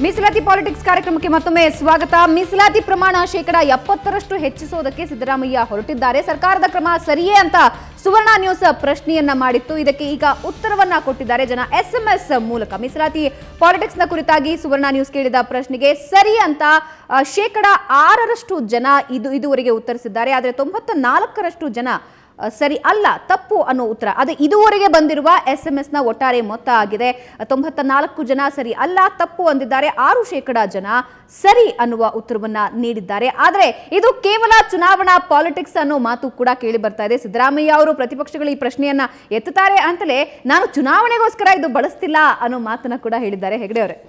ಮೀಸಲಾತಿ ಪಾಲಿಟಿಕ್ಸ್ ಕಾರ್ಯಕ್ರಮಕ್ಕೆ ಮತ್ತೊಮ್ಮೆ ಸ್ವಾಗತ ಮೀಸಲಾತಿ ಪ್ರಮಾಣ ಶೇಕಡ ಎಪ್ಪತ್ತರಷ್ಟು ಹೆಚ್ಚಿಸುವುದಕ್ಕೆ ಸಿದ್ದರಾಮಯ್ಯ ಹೊರಟಿದ್ದಾರೆ ಸರ್ಕಾರದ ಕ್ರಮ ಸರಿಯೇ ಅಂತ ಸುವರ್ಣ ನ್ಯೂಸ್ ಪ್ರಶ್ನೆಯನ್ನ ಮಾಡಿತ್ತು ಇದಕ್ಕೆ ಈಗ ಉತ್ತರವನ್ನ ಕೊಟ್ಟಿದ್ದಾರೆ ಜನ ಎಸ್ಎಂಎಸ್ ಮೂಲಕ ಮೀಸಲಾತಿ ಪಾಲಿಟಿಕ್ಸ್ ನ ಕುರಿತಾಗಿ ಸುವರ್ಣ ನ್ಯೂಸ್ ಕೇಳಿದ ಪ್ರಶ್ನೆಗೆ ಸರಿ ಅಂತ ಆ, ಶೇಕಡ ಆರರಷ್ಟು ಜನ ಇದು ಇದುವರೆಗೆ ಉತ್ತರಿಸಿದ್ದಾರೆ ಆದರೆ ತೊಂಬತ್ತ ನಾಲ್ಕರಷ್ಟು ಜನ ಆ, ಸರಿ ಅಲ್ಲ ತಪ್ಪು ಅನ್ನೋ ಉತ್ತರ ಅದು ಇದುವರೆಗೆ ಬಂದಿರುವ ಎಸ್ ಎಂ ಎಸ್ ನ ಒಟ್ಟಾರೆ ಮೊತ್ತ ಆಗಿದೆ ತೊಂಬತ್ತ ನಾಲ್ಕು ಜನ ಸರಿ ಅಲ್ಲ ತಪ್ಪು ಅಂದಿದ್ದಾರೆ ಆರು ಶೇಕಡ ಜನ ಸರಿ ಅನ್ನುವ ಉತ್ತರವನ್ನ ನೀಡಿದ್ದಾರೆ ಆದರೆ ಇದು ಕೇವಲ ಚುನಾವಣಾ ಪಾಲಿಟಿಕ್ಸ್ ಅನ್ನೋ ಮಾತು ಕೂಡ ಕೇಳಿ ಬರ್ತಾ ಇದೆ ಸಿದ್ದರಾಮಯ್ಯ ಅವರು ಪ್ರತಿಪಕ್ಷಗಳು ಈ ಪ್ರಶ್ನೆಯನ್ನ ಎತ್ತುತ್ತಾರೆ ಅಂತಲೇ ನಾನು ಚುನಾವಣೆಗೋಸ್ಕರ ಇದು ಬಳಸ್ತಿಲ್ಲ ಅನ್ನೋ ಮಾತನ್ನ ಕೂಡ ಹೇಳಿದ್ದಾರೆ ಹೆಗಡೆ ಅವರೇ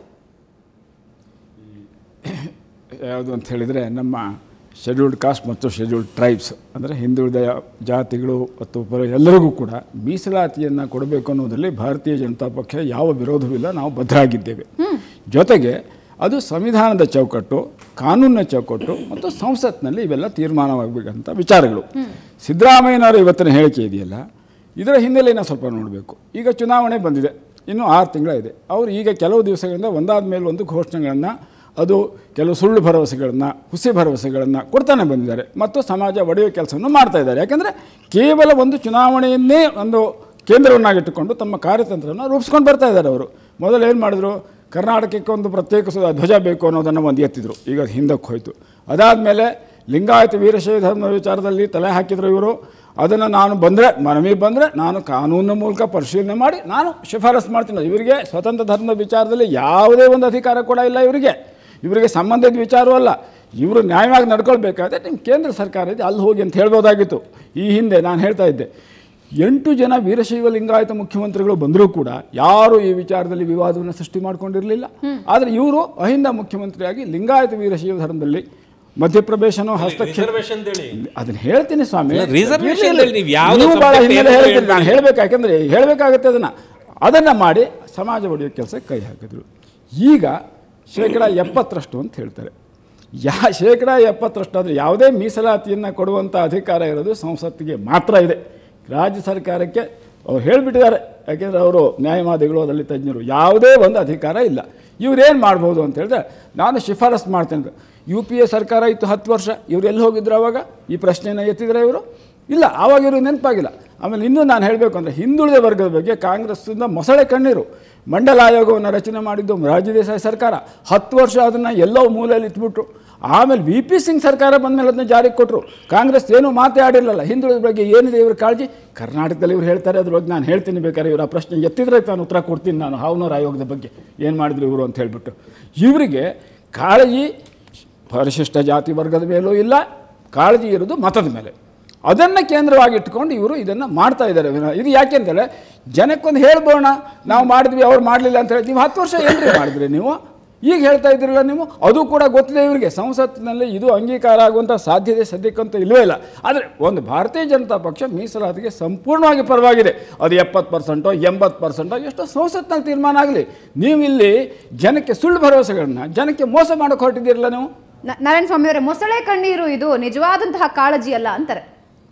ಯಾವುದು ಅಂತ ಹೇಳಿದರೆ ನಮ್ಮ ಶೆಡ್ಯೂಲ್ಡ್ ಕಾಸ್ಟ್ ಮತ್ತು ಶೆಡ್ಯೂಲ್ಡ್ ಟ್ರೈಬ್ಸ್ ಅಂದರೆ ಹಿಂದುಳಿದ ಜಾತಿಗಳು ಮತ್ತು ಪರ ಎಲ್ಲರಿಗೂ ಕೂಡ ಮೀಸಲಾತಿಯನ್ನು ಕೊಡಬೇಕು ಅನ್ನೋದರಲ್ಲಿ ಭಾರತೀಯ ಜನತಾ ಪಕ್ಷ ಯಾವ ವಿರೋಧವಿಲ್ಲ ನಾವು ಬದ್ಧರಾಗಿದ್ದೇವೆ ಜೊತೆಗೆ ಅದು ಸಂವಿಧಾನದ ಚೌಕಟ್ಟು ಕಾನೂನಿನ ಚೌಕಟ್ಟು ಮತ್ತು ಸಂಸತ್ನಲ್ಲಿ ಇವೆಲ್ಲ ತೀರ್ಮಾನವಾಗಬೇಕಂತ ವಿಚಾರಗಳು ಸಿದ್ದರಾಮಯ್ಯನವರ ಇವತ್ತಿನ ಹೇಳಿಕೆ ಇದೆಯಲ್ಲ ಇದರ ಹಿನ್ನೆಲೆಯನ್ನು ಸ್ವಲ್ಪ ನೋಡಬೇಕು ಈಗ ಚುನಾವಣೆ ಬಂದಿದೆ ಇನ್ನೂ ಆರು ತಿಂಗಳಿದೆ ಅವರು ಈಗ ಕೆಲವು ದಿವಸಗಳಿಂದ ಒಂದಾದ ಮೇಲೆ ಒಂದು ಘೋಷಣೆಗಳನ್ನು ಅದು ಕೆಲವು ಸುಳ್ಳು ಭರವಸೆಗಳನ್ನು ಹುಸಿ ಭರವಸೆಗಳನ್ನು ಕೊಡ್ತಾನೆ ಬಂದಿದ್ದಾರೆ ಮತ್ತು ಸಮಾಜ ಒಡೆಯುವ ಕೆಲಸವನ್ನು ಮಾಡ್ತಾ ಇದ್ದಾರೆ ಯಾಕೆಂದರೆ ಕೇವಲ ಒಂದು ಚುನಾವಣೆಯನ್ನೇ ಒಂದು ಕೇಂದ್ರವನ್ನಾಗಿಟ್ಟುಕೊಂಡು ತಮ್ಮ ಕಾರ್ಯತಂತ್ರವನ್ನು ರೂಪಿಸ್ಕೊಂಡು ಬರ್ತಾ ಇದ್ದಾರೆ ಅವರು ಮೊದಲು ಏನು ಮಾಡಿದ್ರು ಕರ್ನಾಟಕಕ್ಕೆ ಒಂದು ಪ್ರತ್ಯೇಕ ಸು- ಧ್ವಜ ಬೇಕು ಅನ್ನೋದನ್ನು ಒಂದು ಎತ್ತಿದ್ರು ಈಗ ಅದು ಹಿಂದಕ್ಕೆ ಹೋಯಿತು ಅದಾದಮೇಲೆ ಲಿಂಗಾಯತ ವೀರಶೈವ ಧರ್ಮ ವಿಚಾರದಲ್ಲಿ ತಲೆ ಹಾಕಿದ್ರು ಇವರು ಅದನ್ನು ನಾನು ಬಂದರೆ ಮನವಿ ಬಂದರೆ ನಾನು ಕಾನೂನಿನ ಮೂಲಕ ಪರಿಶೀಲನೆ ಮಾಡಿ ನಾನು ಶಿಫಾರಸು ಮಾಡ್ತೀನಿ ಇವರಿಗೆ ಸ್ವತಂತ್ರ ಧರ್ಮದ ವಿಚಾರದಲ್ಲಿ ಯಾವುದೇ ಒಂದು ಅಧಿಕಾರ ಕೂಡ ಇಲ್ಲ ಇವರಿಗೆ ಇವರಿಗೆ ಸಂಬಂಧದ ವಿಚಾರವೂ ಅಲ್ಲ ಇವರು ನ್ಯಾಯವಾಗಿ ನಡ್ಕೊಳ್ಬೇಕಾದ್ರೆ ನಿಮ್ಮ ಕೇಂದ್ರ ಸರ್ಕಾರ ಇದೆ ಅಲ್ಲಿ ಹೋಗಿ ಅಂತ ಹೇಳ್ಬೋದಾಗಿತ್ತು ಈ ಹಿಂದೆ ನಾನು ಹೇಳ್ತಾ ಇದ್ದೆ ಎಂಟು ಜನ ವೀರಶೈವ ಲಿಂಗಾಯತ ಮುಖ್ಯಮಂತ್ರಿಗಳು ಬಂದರೂ ಕೂಡ ಯಾರು ಈ ವಿಚಾರದಲ್ಲಿ ವಿವಾದವನ್ನು ಸೃಷ್ಟಿ ಮಾಡ್ಕೊಂಡಿರಲಿಲ್ಲ ಆದರೆ ಇವರು ಅಹಿಂದ ಮುಖ್ಯಮಂತ್ರಿಯಾಗಿ ಲಿಂಗಾಯತ ವೀರಶೈವ ಧರ್ಮದಲ್ಲಿ ಮಧ್ಯಪ್ರವೇಶನೋ ಹಸ್ತಕ್ಷೇಪ ರಿಸರ್ವೇಶನ್ ಹೇಳಿ ಅದನ್ನ ಹೇಳ್ತೀನಿ ಸ್ವಾಮಿ ಅಲ್ಲ, reservation ಇರ್ಲಿ, ಅಲ್ಲಿ ನೀವು ಯಾವ್ದೋ ನೀವು ಭಾಳ subject ಹಿನ್ನೆಲೆ ಏನೋ ಹೇಳ್ತೀರಿ ನಾನು ಹೇಳ್ತೀರಿ. ಹೇಳ್ಬೇಕು ಯಾಕಂದ್ರೆ ಹೇಳಬೇಕಾಗತ್ತೆ ಅದನ್ನ ಅದನ್ನ ಮಾಡಿ ಸಮಾಜ ಒಡೆಯೋ ಕೆಲಸಕ್ಕೆ ಕೈ ಹಾಕಿದ್ರು ಈಗ ಶೇಕಡ ಎಪ್ಪತ್ತರಷ್ಟು ಅಂತ ಹೇಳ್ತಾರೆ ಯಾ ಶೇಕಡ ಎಪ್ಪತ್ತರಷ್ಟು ಅಂದರೆ ಯಾವುದೇ ಮೀಸಲಾತಿಯನ್ನು ಕೊಡುವಂಥ ಅಧಿಕಾರ ಇರೋದು ಸಂಸತ್ತಿಗೆ ಮಾತ್ರ ಇದೆ ರಾಜ್ಯ ಸರ್ಕಾರಕ್ಕೆ ಅವ್ರು ಹೇಳಿಬಿಟ್ಟಿದ್ದಾರೆ ಯಾಕೆಂದರೆ ಅವರು ನ್ಯಾಯವಾದಿಗಳು ಅದರಲ್ಲಿ ತಜ್ಞರು ಯಾವುದೇ ಒಂದು ಅಧಿಕಾರ ಇಲ್ಲ ಇವ್ರೇನು ಮಾಡ್ಬೋದು ಅಂತ ಹೇಳಿದ್ರೆ ನಾನು ಶಿಫಾರಸು ಮಾಡ್ತೇನೆ ಅಂತ. ಯು ಪಿ ಎ ಸರ್ಕಾರ ಇತ್ತು ಹತ್ತು ವರ್ಷ ಇವ್ರು ಎಲ್ಲಿ ಹೋಗಿದ್ರು ಅವಾಗ ಈ ಪ್ರಶ್ನೆಯನ್ನು ಎತ್ತಿದ್ರೆ ಇವರು ಇಲ್ಲ ಆವಾಗ ಇವರು ನೆನಪಾಗಿಲ್ಲ ಆಮೇಲೆ ಇನ್ನೂ ನಾನು ಹೇಳಬೇಕು ಅಂದರೆ ಹಿಂದುಳಿದ ವರ್ಗದ ಬಗ್ಗೆ ಕಾಂಗ್ರೆಸ್ಸಿಂದ ಮೊಸಳೆ ಕಣ್ಣೀರು ಮಂಡಲ ಆಯೋಗವನ್ನು ರಚನೆ ಮಾಡಿದ್ದು ರಾಜ್ಯ ದೇಸಾಯಿ ಸರ್ಕಾರ ಹತ್ತು ವರ್ಷ ಅದನ್ನು ಎಲ್ಲೋ ಮೂಲೆಯಲ್ಲಿ ಇಟ್ಬಿಟ್ರು ಆಮೇಲೆ ವಿ ಪಿ ಸಿಂಗ್ ಸರ್ಕಾರ ಬಂದಮೇಲೆ ಅದನ್ನ ಜಾರಿಗೆ ಕೊಟ್ಟರು ಕಾಂಗ್ರೆಸ್ ಏನೂ ಮಾತೇ ಆಡಿರಲಿಲ್ಲ ಹಿಂದುಳಿದ ಬಗ್ಗೆ ಏನಿದೆ ಇವ್ರ ಕಾಳಜಿ ಕರ್ನಾಟಕದಲ್ಲಿ ಇವ್ರು ಹೇಳ್ತಾರೆ ಅದ್ರ ಬಗ್ಗೆ ನಾನು ಹೇಳ್ತೀನಿ ಬೇಕಾದ್ರೆ ಇವ್ರ ಆ ಪ್ರಶ್ನೆ ಎತ್ತಿದ್ರೆ ನಾನು ಉತ್ತರ ಕೊಡ್ತೀನಿ ನಾನು ಹಾವನೂರ ಆಯೋಗದ ಬಗ್ಗೆ ಏನು ಮಾಡಿದ್ರು ಇವರು ಅಂತ ಹೇಳ್ಬಿಟ್ಟು ಇವರಿಗೆ ಕಾಳಜಿ ಪರಿಶಿಷ್ಟ ಜಾತಿ ವರ್ಗದ ಮೇಲೂ ಇಲ್ಲ ಕಾಳಜಿ ಇರೋದು ಮತದ ಮೇಲೆ ಅದನ್ನು ಕೇಂದ್ರವಾಗಿ ಇಟ್ಕೊಂಡು ಇವರು ಇದನ್ನು ಮಾಡ್ತಾ ಇದ್ದಾರೆ ವಿನ- ಇದು ಯಾಕೆಂದರೆ ಜನಕ್ಕೊಂದು ಹೇಳ್ಬೋಣ ನಾವು ಮಾಡಿದ್ವಿ ಅವ್ರು ಮಾಡಲಿಲ್ಲ ಅಂತ ಹೇಳಿ ನೀವು ಹತ್ತು ವರ್ಷ ಏನ್ರಿ ಮಾಡಿದ್ರಿ ನೀವು ಈಗ ಹೇಳ್ತಾ ಇದ್ದೀರಲ್ಲ ನೀವು ಅದು ಕೂಡ ಗೊತ್ತಿದೆ ಇವರಿಗೆ ಸಂಸತ್ತಿನಲ್ಲಿ ಇದು ಅಂಗೀಕಾರ ಆಗುವಂಥ ಸಾಧ್ಯತೆ ಸದ್ಯಕ್ಕಂತೂ ಇಲ್ಲವೇ ಇಲ್ಲ ಆದರೆ ಒಂದು ಭಾರತೀಯ ಜನತಾ ಪಕ್ಷ ಮೀಸಲಾತಿಗೆ ಸಂಪೂರ್ಣವಾಗಿ ಪರವಾಗಿದೆ ಅದು ಎಪ್ಪತ್ತು ಪರ್ಸೆಂಟೋ ಎಂಬತ್ತು ಪರ್ಸೆಂಟೋ ಎಷ್ಟೋ ಸಂಸತ್ನಲ್ಲಿ ತೀರ್ಮಾನ ಆಗಲಿ ನೀವು ಇಲ್ಲಿ ಜನಕ್ಕೆ ಸುಳ್ಳು ಭರವಸೆಗಳನ್ನ ಜನಕ್ಕೆ ಮೋಸ ಮಾಡೋಕೆ ಹೊರಟಿದ್ದೀರಲ್ಲ ನೀವು ನ- ನಾರಾಯಣ ಸ್ವಾಮಿ ಅವರೇ ಮೊಸಳೆ ಕಣ್ಣೀರು ಇದು ನಿಜವಾದಂತಹ ಕಾಳಜಿ ಅಲ್ಲ ಅಂತಾರೆ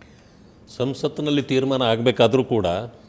ಸಂಸತ್ತಿನಲ್ಲಿ ತೀರ್ಮಾನ ಆಗಬೇಕಾದ್ರೂ ಕೂಡ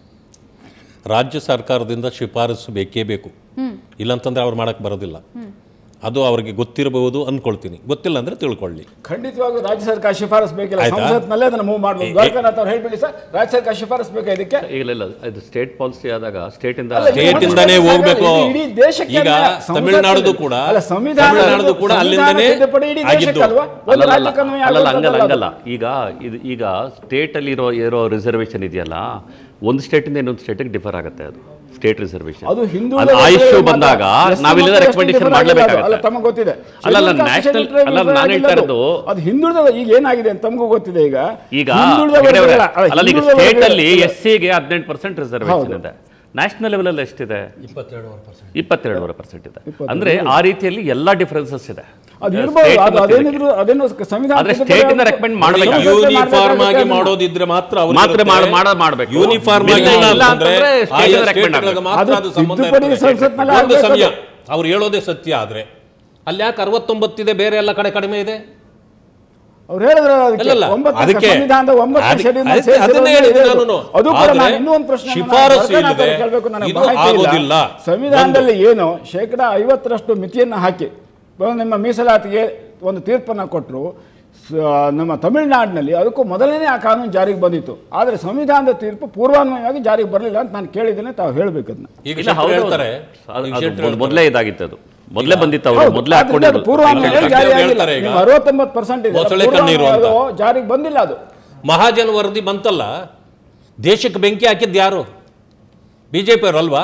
ರಾಜ್ಯ ಸರ್ಕಾರದಿಂದ ಶಿಫಾರಸು ಬೇಕೇ ಬೇಕು ಇಲ್ಲಂತಂದ್ರೆ ಅವ್ರು ಮಾಡಕ್ಕೆ ಬರೋದಿಲ್ಲ ಅದು ಅವ್ರಿಗೆ ಗೊತ್ತಿರಬಹುದು ಅನ್ಕೊಳ್ತೀನಿ ಗೊತ್ತಿಲ್ಲ ಅಂದ್ರೆ ತಿಳ್ಕೊಳ್ಳಿ ಖಂಡಿತವಾಗೂ ರಾಜ್ಯ ಸರ್ಕಾರ ಶಿಫಾರಸ್ ಬೇಕಿಲ್ಲ ಆಯ್ತಾ? ಸಂಸತ್ನಲ್ಲೇ ಅದನ್ನು ಮೂವ್ ಮಾಡ್ಬೋದು ದ್ವಾರಕಾನಾಥ್ ಅವ್ರು ಹೇಳ್ಬಿಡಿ ಸರ್ ರಾಜ್ಯ ಸರ್ಕಾರ ಶಿಫಾರಸ್ ಬೇಕಾ ಇದಕ್ಕೆ ಇಲ್ಲ ಇಲ್ಲ ಇದು ಸ್ಟೇಟ್ ಪಾಲಿಸಿ ಆದಾಗ ಸ್ಟೇಟ್ ಇಂದ ಅಲ್ಲ, ಇದು ಸ್ಟೇಟ್ ಇಂದಾನೇ ಇದು ಹೋಗ್ಬೇಕು ಇಡೀ ದೇಶಕ್ಕೆ ಈಗ ಅಲ್ಲ, ಸಂಸತ್ತಿನ- ತಮಿಳುನಾಡುದು ಕೂಡ ಅಲ್ಲ, ಸಂವಿಧಾನ ತಮಿಳುನಾಡುದು ಕೂಡ ಸಂವಿಧಾನ ಅಲ್ಲಿಂದನೇ ತಿದ್ದುಪಡಿ ಇಡೀ ದೇಶಕ್ಕೆ ಆಗಿದ್ದು ಅಲ್ವಾ? ಒಂದು ಅಲ್ಲಲ್ಲ ರಾಜ್ಯಕ್ಕೆ ಅನ್ವಯ ಅಲ್ಲಲ್ಲ ಹಂಗಲ್ಲ ಆಗುವಂಥದ್ದಲ್ಲ ಹಂಗಲ್ಲ ಈಗ ಇದು ಈಗ ಸ್ಟೇಟ್ ಅಲ್ಲಿ ಇರೋ ಇರೋ ರಿಸರ್ವೇಶನ್ ಇದೆಯಲ್ಲ ಒಂದು ಸ್ಟೇಟ್ ಇಂದ ಇನ್ನೊಂದು ಸ್ಟೇಟಿಗೆ ಡಿಫರ್ ಆಗುತ್ತೆ ಅದು ಸ್ಟೇಟ್ ರಿಸರ್ವೇಶನ್ ಅದು ಹಿಂದುಳಿದ ಆ ಇಶ್ಯೂ ವರ್ಗಗಳಿಗೆ ಬಂದಾಗ ಮಾತ್ರ. ಎಷ್ಟು ನಾವಿಲ್ಲ ಮಾತ್ರ ರೆಕಮೆಂಡೇಶನ್ ಎಷ್ಟು differ ಆಗಿಲ್ಲ ಅದು. ಅಲ್ಲ ಮಾಡಲೇಬೇಕಾಗುತ್ತೆ ತಮಗೆ ಗೊತ್ತಿದೆ ಅಲ್ಲ, ಅಲ್ಲ, Scheduled caste, national- scheduled tribe ಅಲ್ಲ, differ ನಾನು ಆಗಿಲ್ಲ ಹೇಳ್ತಾ ಅದು. ಇರೋದು- ಅದು ಹಿಂದುಳಿದ ಈಗ ಏನಾಗಿದೆ ಅಂತ ತಮಗೂ ಗೊತ್ತಿದೆ ಈಗ ಈಗ ಹಿಂದುಳಿದ ಹೆಗಡೆ ಅವರೇ, ವರ್ಗಗಳ- ಅಲ್ಲ, ಅಲ್ಲ ಈಗ ಹಿಂದುಳಿದ ಸ್ಟೇಟ್ ವರ್ಗಗಳ- ಅಲ್ಲಿ ಎಸ್ ಸಿಗೆ ಹದಿನೆಂಟು ಪರ್ಸೆಂಟ್ ರಿಸರ್ವೇಶನ್ ಹೌದು. ಇದೆ ನ್ಯಾಷನಲ್ ಲೆವೆಲ್ ಅಲ್ಲಿ ಎಷ್ಟಿದೆ ಇಪ್ಪತ್ತೆರಡೂವರೆ ಪರ್ಸೆಂಟ್ ಇದೆ ಅಂದ್ರೆ ಆ ರೀತಿಯಲ್ಲಿ ಎಲ್ಲಾ ಡಿಫರೆನ್ಸಸ್ ಇದೆ ಅದು ಇರ್ಬೋದು State ಅದು ಮತ್ತೆ ಅದೇನಿದ್ರು ಅದೇನು ಸಂವಿಧಾನ ಆದ್ರೆ ತಿದ್ದುಪಡಿ state ಇಂದ ಆಗ್ಬೇಕು. recommend ಮಾಡ್ಬೇಕು. ಸಂಸತ್ತಿಗೆ ಯೂನಿಫಾರ್ಮ್ ಆಗಿ ಮಾಡ್ಬೇಕಾಗುತ್ತೆ ಮಾಡೋದಿದ್ರೆ ಮಾತ್ರ ಅವ್ರಿಗೆ ಮಾತ್ರ ಇರುತ್ತೆ. ಮಾಡ್- ಮಾಡ- ಮಾಡ್ಬೇಕು. ಯೂನಿಫಾರ್ಮ್ ಆಗಿ ಇಲ್ಲ ಇಲ್ಲ ಅಂತಂದ್ರೆ ಅಂತಂದ್ರೆ state ಆಯಾ ಇಂದ recommend ಸ್ಟೇಟ್ಗಳಿಗೆ ಮಾತ್ರ ಅದು ಅದು ಸಂಬಂಧ ತಿದ್ದುಪಡಿ ಇರ್ತದೆ. ಸಂಸತ್ನಲ್ಲಿ ಒಂದು ಆಗ್ಬೇಕು ಸಮಯ ಅದು. ಅವ್ರು ಹೇಳೋದೇ ಸತ್ಯ ಆದ್ರೆ ಅಲ್ಲಿ ಯಾಕೆ ಅರವತ್ತೊಂಬತ್ತಿದೆ ಬೇರೆ ಎಲ್ಲ ಕಡೆ ಕಡಿಮೆ ಇದೆ ಅವ್ರು ಹೇಳಿದ್ರು ಅದಕ್ಕೆ ಅಲ್ಲಲ್ಲ, ಒಂಬತ್ತನೇ ಅದಕ್ಕೆ ಸಂವಿಧಾನದ ಒಂಬತ್ತನೇ ಅದಕ್ಕೆ- schedule ನ ಅದಕ್ಕೆ- ಸೇರಿಸಿರೋದು ಅದನ್ನೇ ಹೇಳಿದ್ದು ಹೇಳಿದ್ರು. ನಾನು. ಅದು ಕೂಡ ಆದ್ರೆ ನಾನು ಇನ್ನೂ ಒಂದು ಪ್ರಶ್ನೆ ಶಿಫಾರಸು ಇಲ್ಲದೆ ಇದು ಆಗೋದಿಲ್ಲ. ಸಂವಿಧಾನದಲ್ಲಿ ಏನು ಶೇಕಡ ಐವತ್ತರಷ್ಟು ಮಿತಿಯನ್ನು ಹಾಕಿ ಒಂದು ನಿಮ್ಮ ಮೀಸಲಾತಿಗೆ ಒಂದು ತೀರ್ಪನ್ನು ಕೊಟ್ಟರು ನಮ್ಮ ತಮಿಳುನಾಡಿನಲ್ಲಿ ಅದಕ್ಕೂ ಮೊದಲನೇ ಆ ಕಾನೂನು ಜಾರಿಗೆ ಬಂದಿತ್ತು ಆದರೆ ಸಂವಿಧಾನದ ತೀರ್ಪು ಪೂರ್ವಾನ್ವಯವಾಗಿ ಜಾರಿಗೆ ಬರಲಿಲ್ಲ ಅಂತ ನಾನು ಕೇಳಿದ್ದೇನೆ ತಾವು ಹೇಳಬೇಕು ಅದನ್ನ ಈಗ ಇಲ್ಲ ಶೆಟ್ರು ಹೌದು ಹೇಳ್ತಾರೆ ಅದು- ಈಗ ಅದು ಶೆಟ್ರು ಮೊದ್- ಹೇಳ್ತಾರೆ. ಮೊದಲೇ ಇದಾಗಿತ್ತು ಅದು ಮೊದಲೇ ಬಂದಿತ್ತು ಅವರು ಹೌದು, ಮೊದಲೇ ಆದ್ರಿಂದ ಅದು ಹಾಕೊಂಡಿದ್ರು ಪೂರ್ವಾನ್ವಯ ಈಗ ಜಾರಿ ಆಗಿಲ್ಲ. ಹೇಳ್ತಾರೆ ಈಗ. ನಿಮ್ಮ ಅರವತ್ತೊಂಬತ್ತು ಪರ್ಸೆಂಟ್ ಇದೆ ಮೊಸಳೆ ಕಣ್ಣೀರು ಅಂತ. ಪೂರ್ವಾನ್ವಯ ಜಾರಿಗೆ ಬಂದಿಲ್ಲ ಅದು ಮಹಾಜನ ವರದಿ ಬಂತಲ್ಲ ದೇಶಕ್ಕೆ ಬೆಂಕಿ ಹಾಕಿದ್ದು ಯಾರು ಬಿಜೆಪಿ ಅವರು ಅಲ್ವಾ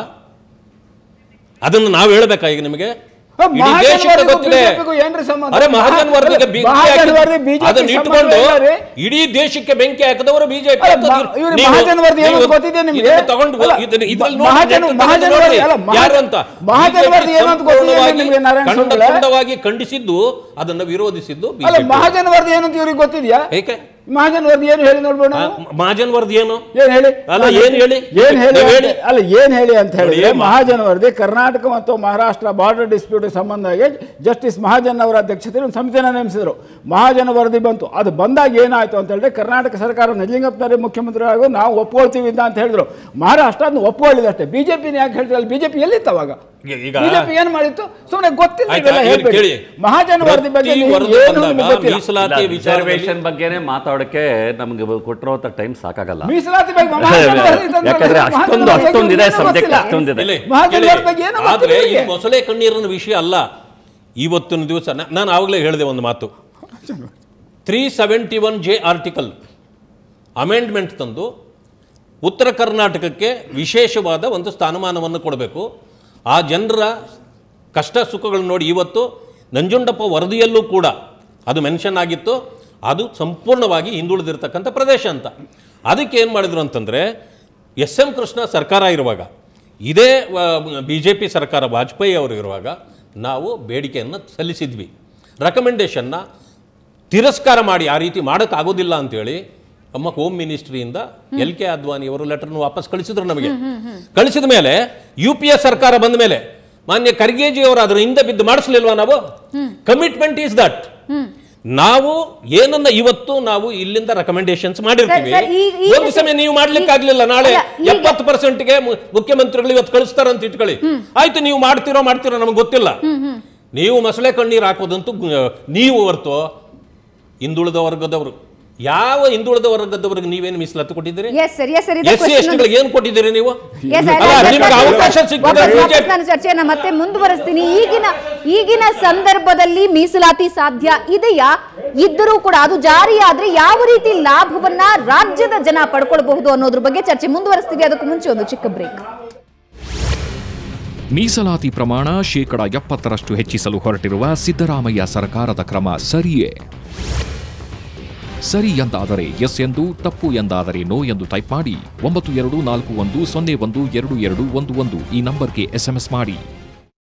ಅದನ್ನು ನಾವು ಹೇಳ್ಬೇಕಾ ಈಗ ನಿಮಗೆ ಹ, ಇಡೀ ಮಹಾಜನ ದೇಶಕ್ಕೆ ವರದಿಗೂ ಗೊತ್ತಿದೆ BJP ಗೂ ಏನ್ರಿ ಸಂಬಂಧ? ಅರೆ ಮಹಾಜನ್ ವರದಿಗೆ ಅಲ್ಲ, ಬೆಂಕಿ ಮಹಾಜನ್ ಹಾಕಿದ್ದು- ವರದಿ BJP ಅದನ್ನ ಸಂಬಂಧ ಇಟ್ಕೊಂಡು ಇಲ್ಲ ರೀ. ಇಡೀ ದೇಶಕ್ಕೆ ಬೆಂಕಿ ಹಾಕಿದವರು ಬಿಜೆಪಿ ಅಲ್ಲ, ಮ- ಇವ್ರು ಮಹಾಜನ್ ವರದಿ ಏನು ಅಂತ ಗೊತ್ತಿದೆ ನಿಮ್ಗೆ? ತಗೊಂಡು ಅಲ್ಲ, ಇದನ್ನ- ಇದ್ರಲ್ಲಿ ನೋಡಿ, ಮಹಾಜನ್- ನೆಟ್ಟು ಮಹಾಜನ್ ತಗೊಂಡು ವರದಿ- ನೋಡಿ, ಅಲ್ಲ, ಮಹಾ- ಯಾರು ಅಂತ ಮಹಾಜನ್ BJP ವರದಿ ಏನು ಅಂತ ಗೊತ್ತಿದೆ ಸಂಪೂರ್ಣವಾಗಿ ನಿಮ್ಗೆ ನಾರಾಯಣ ಸ್ವಾಮಿಗಳೇ? ಖಂಡಖಂಡವಾಗಿ ಖಂಡಿಸಿದ್ದು ಅದನ್ನ ವಿರೋಧಿಸಿದ್ದು ಅಲ್ಲ ಬಿಜೆಪಿ ಮಹಾಜನ್ ವರದಿ ಏನು ಅಂತ ಇವ್ರಿಗೆ ಗೊತ್ತಿದ್ಯಾ ಏಕೆ ಮಹಾಜನ್ ವರದಿ ಏನು ಹೇಳಿ ನೋಡ್ಬೇಡ ಆ, ಮಹಾಜನ್ ವರದಿ ಏನು ಏನ್ ಹೇಳಿ ಅಲ್ಲ, ಏನ್ ಹೇಳಿ? ಏನ್ ಹೇಳಿ ನೀವ್ ಹೇಳಿ. ಅಂತ- ಅಲ್ಲ ಏನ್ ಹೇಳಿ ಅಂತ ಹೇಳಿದ್ರೆ ನೋಡಿ, ಮ- ಮಹಾಜನ್ ವರದಿ ಕರ್ನಾಟಕ ಮತ್ತು ಮಹಾರಾಷ್ಟ್ರ ಬಾರ್ಡರ್ ಡಿಸ್ಪ್ಯೂಟ್ ಸಂಬಂಧವಾಗಿ ಜಸ್ಟಿಸ್ ಮಹಾಜನ್ ಅವರ ಅಧ್ಯಕ್ಷತೆಯಲ್ಲಿ ಒಂದು ಸಮಿತಿಯನ್ನು ನೇಮಿಸಿದರು ಮಹಾಜನ ವರದಿ ಬಂತು ಅದು ಬಂದಾಗ ಏನಾಯ್ತು ಅಂತ ಹೇಳಿದ್ರೆ ಕರ್ನಾಟಕ ಸರ್ಕಾರ ನಜಲಿಂಗಪ್ಪನವರೇ ಮುಖ್ಯಮಂತ್ರಿ ಆಗೋ ನಾವು ಒಪ್ಕೊಳ್ತೀವಿ ಅಂತ ಅಂತ ಹೇಳಿದ್ರು ಮಹಾರಾಷ್ಟ್ರ ಅದನ್ನ ಒಪ್ಕೊಳ್ಳಿಲ್ಲ ಅಷ್ಟೇ ಬಿಜೆಪಿನ ಯಾಕೆ ಹೇಳ್ತಾರೆ ಬಿಜೆಪಿ ಎಲ್ಲಿತ್ತು ಅವಾಗ ಈಗ- ಈಗ ಬಿಜೆಪಿ ಏನ್ ಮಾಡಿತ್ತು ಸುಮ್ಮನೆ ಗೊತ್ತಿಲ್ಲ ಆಯ್ತಾ? ಇವೆಲ್ಲ ಇವ್ರು ಹೇಳ್ಬೇಡಿ. ಕೇಳಿ. ಮಹಾಜನ ವರದಿ ಬಗ್ಗೆ ಪ್ರತಿ ನೀವು ವರದಿ ಏನು ಬಂದಾಗ ನಿಮ್ಗೆ ಗೊತ್ತಿಲ್ಲ ಮೀಸಲಾತಿ ವಿಚಾರದಲ್ಲಿ ರಿಸರ್ವೇಶನ್ ಬಗ್ಗೆನೇ ಮಾತಾಡೋಕೆ ನಮ್ಗೆ ಕೊಟ್ಟಿರೋಂಥ ಟೈಮ್ ಸಾಕಾಗಲ್ಲ ಮೀಸಲಾತಿ ಬಗ್ಗೆ ಮಹಾಜನ ವರದಿ ತಂದ್ರಲ್ಲ, ಯಾಕಂದ್ರೆ ಮಹಾಜನ ಅಷ್ಟೊಂದು ವರದಿ ಅಷ್ಟೊಂದಿದೆ ಏನೂ ಸಬ್ಜೆಕ್ಟ್ ಗೊತ್ತಿಲ್ಲ. ಅಷ್ಟೊಂದಿದೆ ಇಲ್ಲಿ ಮಹಾಜನ್ ಕೇಳಿ. ವರದಿ ಬಗ್ಗೆ ಏನೂ ಆದ್ರೆ ಗೊತ್ತಿಲ್ಲ ಈ ನಿಮ್ಗೆ. ಮೊಸಳೆ ಕಣ್ಣೀರಿನ ವಿಷಯ ಅಲ್ಲ ಇವತ್ತಿನ ದಿವಸ ನಾ- ನಾನು ಆವಾಗಲೇ ಹೇಳಿದೆ ಒಂದು ಮಾತು three seventy one J article amendment ತಂದು ಉತ್ತರ ಕರ್ನಾಟಕಕ್ಕೆ ವಿಶೇಷವಾದ ಒಂದು ಸ್ಥಾನಮಾನವನ್ನು ಕೊಡಬೇಕು ಆ ಜನರ ಕಷ್ಟ ಸುಖಗಳನ್ನು ನೋಡಿ ಇವತ್ತು ನಂಜುಂಡಪ್ಪ ವರದಿಯಲ್ಲೂ ಕೂಡ ಅದು ಮೆನ್ಷನ್ ಆಗಿತ್ತು ಅದು ಸಂಪೂರ್ಣವಾಗಿ ಹಿಂದುಳಿದಿರ್ತಕ್ಕಂಥ ಪ್ರದೇಶ ಅಂತ ಅದಕ್ಕೆ ಏನು ಮಾಡಿದ್ರು ಅಂತಂದರೆ ಎಸ್ ಎಂ ಕೃಷ್ಣ ಸರ್ಕಾರ ಇರುವಾಗ ಇದೇ ಬಿ ಜೆ ಪಿ ಸರ್ಕಾರ ವಾಜಪೇಯಿ ಅವರು ಇರುವಾಗ ನಾವು ಬೇಡಿಕೆಯನ್ನು ಸಲ್ಲಿಸಿದ್ವಿ ರೆಕಮೆಂಡೇಷನ್ನ ತಿರಸ್ಕಾರ ಮಾಡಿ ಆ ರೀತಿ ಮಾಡೋಕ್ಕಾಗೋದಿಲ್ಲ ಅಂತೇಳಿ ನಮ್ಮ ಹೋಮ್ ಮಿನಿಸ್ಟ್ರಿಯಿಂದ ಎಲ್ ಕೆ ಅದ್ವಾನಿ ಅವರು ಲೆಟರ್ನ ವಾಪಸ್ ಕಳಿಸಿದ್ರು ನಮಗೆ ಕಳಿಸಿದ ಮೇಲೆ ಯು ಪಿ ಎ ಸರ್ಕಾರ ಬಂದ ಮೇಲೆ ಮಾನ್ಯ ಖರ್ಗೆಜಿ ಅವರು ಅದರ ಹಿಂದೆ ಬಿದ್ದು ಮಾಡಿಸ್ಲಿಲ್ವಾ ನಾವು ಕಮಿಟ್ಮೆಂಟ್ ಈಸ್ ದಟ್ ನಾವು ಏನನ್ನ ಇವತ್ತು ನಾವು ಇಲ್ಲಿಂದ ರೆಕಮೆಂಡೇಶನ್ಸ್ ಮಾಡಿರ್ತೀವಿ ಸರ್, ಈ- ಈ ಒಂದು ಸಮಯ ನೀವು ಮಾಡ್ಲಿಕ್ಕೆ ಆಗ್ಲಿಲ್ಲ ನಾಳೆ ಅಲ್ಲ, ಈಗ- ಎಪ್ಪತ್ತು ಪರ್ಸೆಂಟ್ಗೆ ಮುಖ್ಯಮಂತ್ರಿಗಳು ಇವತ್ತು ಕಳಿಸ್ತಾರಂತ ಇಟ್ಕೊಳ್ಳಿ ಆಯ್ತು ನೀವು ಮಾಡ್ತಿರೋ ಮಾಡ್ತಿರೋ ನಮಗೆ ಗೊತ್ತಿಲ್ಲ ನೀವು ಮೊಸಳೆ ಕಣ್ಣೀರು ಹಾಕೋದಂತೂ ಗು- ನೀವು ಹೊರ್ತು ಹಿಂದುಳಿದ ವರ್ಗದವರು ಯಾವ ಹಿಂದುಳಿದ ವರ್ಗದವರಿಗೆ ನೀವೇನು ಮೀಸಲಾತಿ ಕೊಟ್ಟಿದ್ದೀರಿ yes sir yes sir S C ಎಸ್ಟಿಗಳಿಗೆ ಏನು ಕೊಟ್ಟಿದ್ದೀರಿ ನೀವು Yes, ಅಲ್ಲ, I- ನಿಮ್ಗೆ ಅವಕಾಶ ಸಿಕ್ಕಿದ್ರೆ ವಾಪಸ್- ವಾಪಸ್ ಬಿಜೆಪಿ ನಾನು ಚರ್ಚೆಯನ್ನ ಮತ್ತೆ ಮುಂದುವರಿಸ್ತೀನಿ ಈಗಿನ ಈಗಿನ ಸಂದರ್ಭದಲ್ಲಿ ಮೀಸಲಾತಿ ಸಾಧ್ಯ ಇದೆಯಾ ಇದ್ದರೂ ಕೂಡ ಅದು ಜಾರಿಯಾದ್ರೆ ಯಾವ ರೀತಿ ಲಾಭವನ್ನ ರಾಜ್ಯದ ಜನ ಪಡ್ಕೊಳ್ಬಹುದು ಅನ್ನೋದ್ರ ಬಗ್ಗೆ ಚರ್ಚೆ ಮುಂದುವರಿಸ್ತೀವಿ ಅದಕ್ಕೂ ಮುಂಚೆ ಒಂದು ಚಿಕ್ಕ ಬ್ರೇಕ್ ಮೀಸಲಾತಿ ಪ್ರಮಾಣ ಶೇಕಡ ಎಪ್ಪತ್ತರಷ್ಟು ಹೆಚ್ಚಿಸಲು ಹೊರಟಿರುವ ಸಿದ್ದರಾಮಯ್ಯ ಸರ್ಕಾರದ ಕ್ರಮ ಸರಿಯೇ ಸರಿ ಎಂದಾದರೆ ಎಸ್ ಎಂದು ತಪ್ಪು ಎಂದಾದರೆ ನೋ ಎಂದು ಟೈಪ್ ಮಾಡಿ ಒಂಬತ್ತು ಎರಡು ನಾಲ್ಕು ಒಂದು ಸೊನ್ನೆ ಒಂದು ಎರಡು ಎರಡು ಒಂದು ಒಂದು ಈ ನಂಬರ್ಗೆ ಎಸ್ಎಂಎಸ್ ಮಾಡಿ